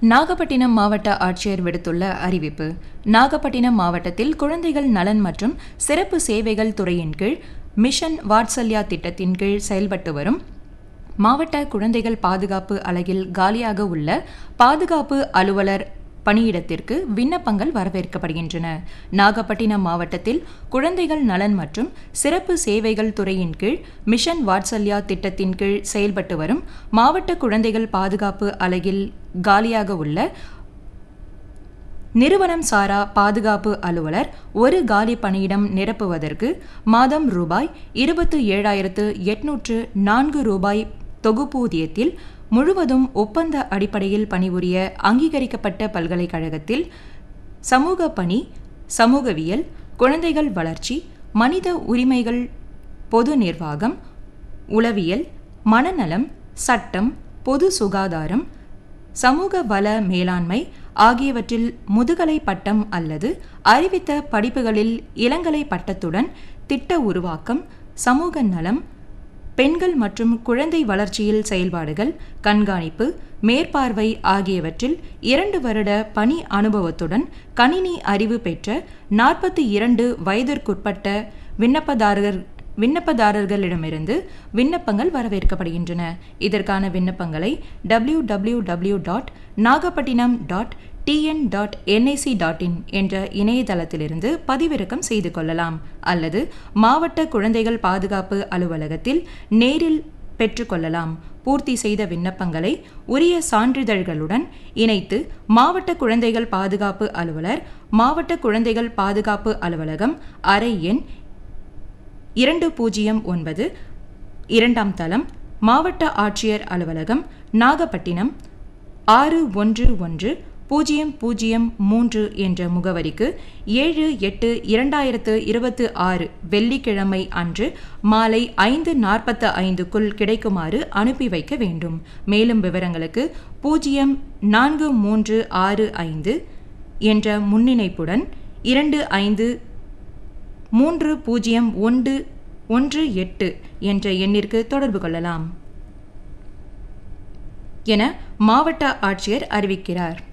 நாகப்பட்டினம் மாவட்ட ஆட்சியர் விடுத்துள்ள அறிவிப்பு நாகப்பட்டினம் மாவட்டத்தில் குழந்தைகள் நலன் மற்றும் சிறப்பு சேவைகள் துறையின் கீழ் மிஷன் வாட்சல்யா திட்டத்தின் கீழ் செயல்பட்டு வரும் மாவட்ட குழந்தைகள் பாதுகாப்பு அலகில் காலியாக உள்ள பாதுகாப்பு அலுவலர் பணியிடத்திற்கு விண்ணப்பங்கள் வரவேற்கப்படுகின்றன நாகப்பட்டினம் மாவட்டத்தில் குழந்தைகள் நலன் மற்றும் சிறப்பு சேவைகள் துறையின் கீழ் மிஷன் வாட்சல்யா திட்டத்தின் கீழ் செயல்பட்டு வரும் மாவட்ட குழந்தைகள் பாதுகாப்பு அலகில் காலியாக உள்ள நிறுவனம் சாரா பாதுகாப்பு அலுவலர் ஒரு காலி பணியிடம் நிரப்புவதற்கு மாதம் ரூபாய் இருபத்து ஏழாயிரத்து எட்நூற்று நான்கு ரூபாய் தொகுப்பூதியத்தில் முழுவதும் ஒப்பந்த அடிப்படையில் பணிபுரிய அங்கீகரிக்கப்பட்ட பல்கலைக்கழகத்தில் சமூக பணி சமூகவியல் குழந்தைகள் வளர்ச்சி மனித உரிமைகள் பொது நிர்வாகம் உளவியல் மனநலம் சட்டம் பொது சுகாதாரம் சமூக வள மேலாண்மை ஆகியவற்றில் முதுகலை பட்டம் அல்லது அறிவித்த படிப்புகளில் இளங்கலை பட்டத்துடன் திட்ட உருவாக்கம் சமூக நலம் பெண்கள் மற்றும் குழந்தை வளர்ச்சியில் செயல்பாடுகள் கண்காணிப்பு மேற்பார்வை ஆகியவற்றில் இரண்டு வருட பணி அனுபவத்துடன் கணினி அறிவு பெற்ற நாற்பத்தி இரண்டு வயதிற்குட்பட்ட விண்ணப்பதாரர் விண்ணப்பதாரர்களிடமிருந்து விண்ணப்பங்கள் வரவேற்கப்படுகின்றன இதற்கான விண்ணப்பங்களை W W W dot Nagapattinam dot TN dot NIC dot in என்ற இணையதளத்திலிருந்து பதிவிறக்கம் செய்து கொள்ளலாம் அல்லது மாவட்ட குழந்தைகள் பாதுகாப்பு அலுவலகத்தில் நேரில் பெற்றுக்கொள்ளலாம் பூர்த்தி செய்த விண்ணப்பங்களை உரிய சான்றிதழ்களுடன் இணைத்து மாவட்ட குழந்தைகள் பாதுகாப்பு அலுவலர் மாவட்ட குழந்தைகள் பாதுகாப்பு அலுவலகம் அறை எண் இரண்டு பூஜ்ஜியம் ஒன்பது இரண்டாம் தளம் மாவட்ட ஆட்சியர் அலுவலகம் நாகப்பட்டினம் ஆறு ஒன்று ஒன்று பூஜ்ஜியம் பூஜ்ஜியம் மூன்று என்ற முகவரிக்கு ஏழு எட்டு இரண்டாயிரத்து இருபத்து ஆறு வெள்ளிக்கிழமை அன்று மாலை ஐந்து நாற்பத்து ஐந்துக்குள் கிடைக்குமாறு அனுப்பி வைக்க வேண்டும் மேலும் விவரங்களுக்கு பூஜ்ஜியம் நான்கு மூன்று ஆறு ஐந்து என்ற முன்னிணைப்புடன் இரண்டு ஐந்து மூன்று பூஜ்ஜியம் ஒன்று ஒன்று எட்டு என்ற எண்ணிற்கு தொடர்பு கொள்ளலாம் என மாவட்ட ஆட்சியர் அறிவிக்கிறார்